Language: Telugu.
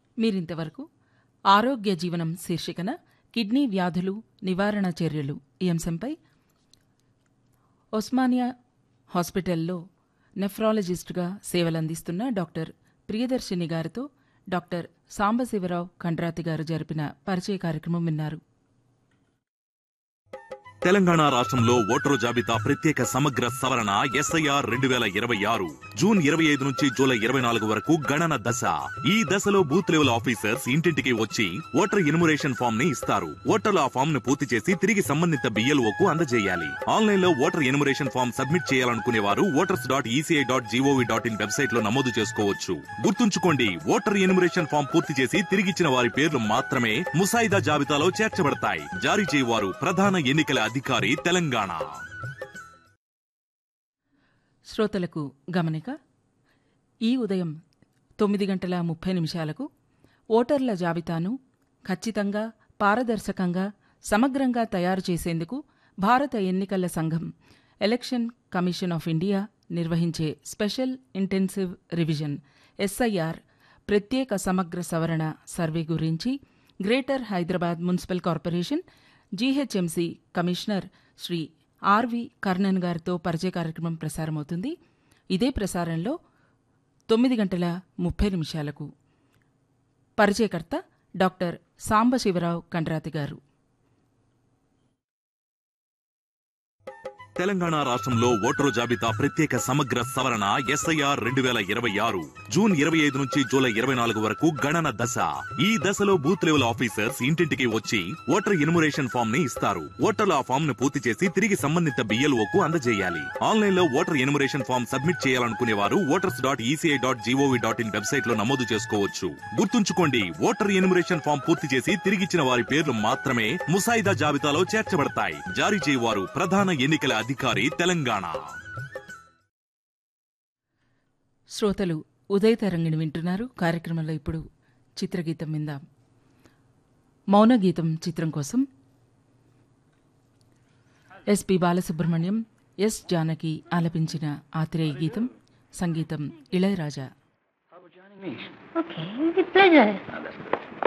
మీరింతవరకు ఆరోగ్య జీవనం శీర్షికన కిడ్నీ వ్యాధులు నివారణ చర్యలు ఈ అంశంపై ఒస్మానియా హాస్పిటల్లో నెఫ్రాలజిస్టుగా సేవలందిస్తున్న డాక్టర్ ప్రియదర్శిని గారితో డాక్టర్ సాంబశివరావు కండ్రాతి గారు జరిపిన పరిచయ కార్యక్రమం విన్నారు తెలంగాణ రాష్ట్రంలో ఓటరు జాబితా ప్రత్యేక సమగ్ర సవరణ ఎస్ఐఆర్ రెండు వేల ఇరవై ఆరు జూన్ ఇరవై ఐదు నుంచి జూలై ఇరవై నాలుగు వరకు గణన దశ ఈ దశలో బూత్ లెవెల్ ఆఫీసర్స్ ఇంటింటికి వచ్చి ఓటర్ ఇన్మురేషన్ ఫామ్ ని ఇస్తారు ఓటర్లు ఆ ఫామ్ ను పూర్తి చేసి తిరిగి సంబంధిత బిఎల్ఓ కు అందజేయాలి ఆన్లైన్ లో ఓటర్ ఇన్మురేషన్ ఫామ్ సబ్మిట్ చేయాలనుకునే వారు voters dot E C I dot G O V dot in website లో నమోదు చేసుకోవచ్చు గుర్తుంచుకోండి ఓటర్ ఇన్మురేషన్ ఫామ్ పూర్తి చేసి తిరిగిచ్చిన వారి పేర్లు మాత్రమే ముసాయిదా జాబితాలో చేర్చబడతాయి జారీ చేయవారు ప్రధాన ఎన్నికల అధికారి తెలంగాణ శ్రోతలకు గమనిక ఈ ఉదయం తొమ్మిది గంటల ముప్పై నిమిషాలకు ఓటర్ల జాబితాను ఖచ్చితంగా పారదర్శకంగా సమగ్రంగా తయారు చేసేందుకు భారత ఎన్నికల సంఘం ఎలక్షన్ కమిషన్ ఆఫ్ ఇండియా నిర్వహించే స్పెషల్ ఇంటెన్సివ్ రివిజన్ ఎస్ఐఆర్ ప్రత్యేక సమగ్ర సవరణ సర్వే గురించి greater Hyderabad municipal corporation G H M C commissioner Shri R V Karnan గారితో పరిచయ కార్యక్రమం ప్రసారమవుతుంది ఇదే ప్రసారంలో తొమ్మిది గంటల ముప్పై నిమిషాలకు పరిచయకర్త డాక్టర్ సాంబశివరావు కండ్రాతి గారు తెలంగాణ రాష్ట్రంలో ఓటరు జాబితా ప్రత్యేక సమగ్ర సవరణ ఎస్ఐఆర్ రెండు వేల ఇరవై ఆరు జూన్ ఇరవై ఐదు నుంచి జూలై ఇరవై నాలుగు వరకు గణన దశ ఈ దశలో బూత్ లెవెల్ ఆఫీసర్స్ ఇంటింటికి వచ్చి ఓటర్ ఇన్మురేషన్ ఫామ్ ని ఇస్తారు ఓటర్లు ఆ ఫామ్ ను పూర్తి చేసి తిరిగి సంబంధిత బిఎల్ఓ కు అందజేయాలి ఆన్లైన్ లో ఓటర్ ఇన్మురేషన్ ఫామ్ సబ్మిట్ చేయాలనుకునే వారు voters dot E C I dot G O V dot in website లో నమోదు చేసుకోవచ్చు గుర్తుంచుకోండి ఓటర్ ఇన్మురేషన్ ఫామ్ పూర్తి చేసి తిరిగిచ్చిన వారి పేర్లు మాత్రమే ముసాయిదా జాబితాలో చేర్చబడతాయి జారీ చేయవారు ప్రధాన ఎన్నికల అధికారి తెలంగాణ శ్రోతలు ఉదయ తరంగిణి వింటున్నారు కార్యక్రమంలో ఇప్పుడు చిత్రగీతం విందాం మౌన గీతం చిత్రం కోసం ఎస్పి బాలసుబ్రహ్మణ్యం ఎస్ జానకి ఆలపించిన ఆత్రేయ గీతం సంగీతం Ilaiyaraaja How about joining me? Okay, with pleasure. Ah, that's good.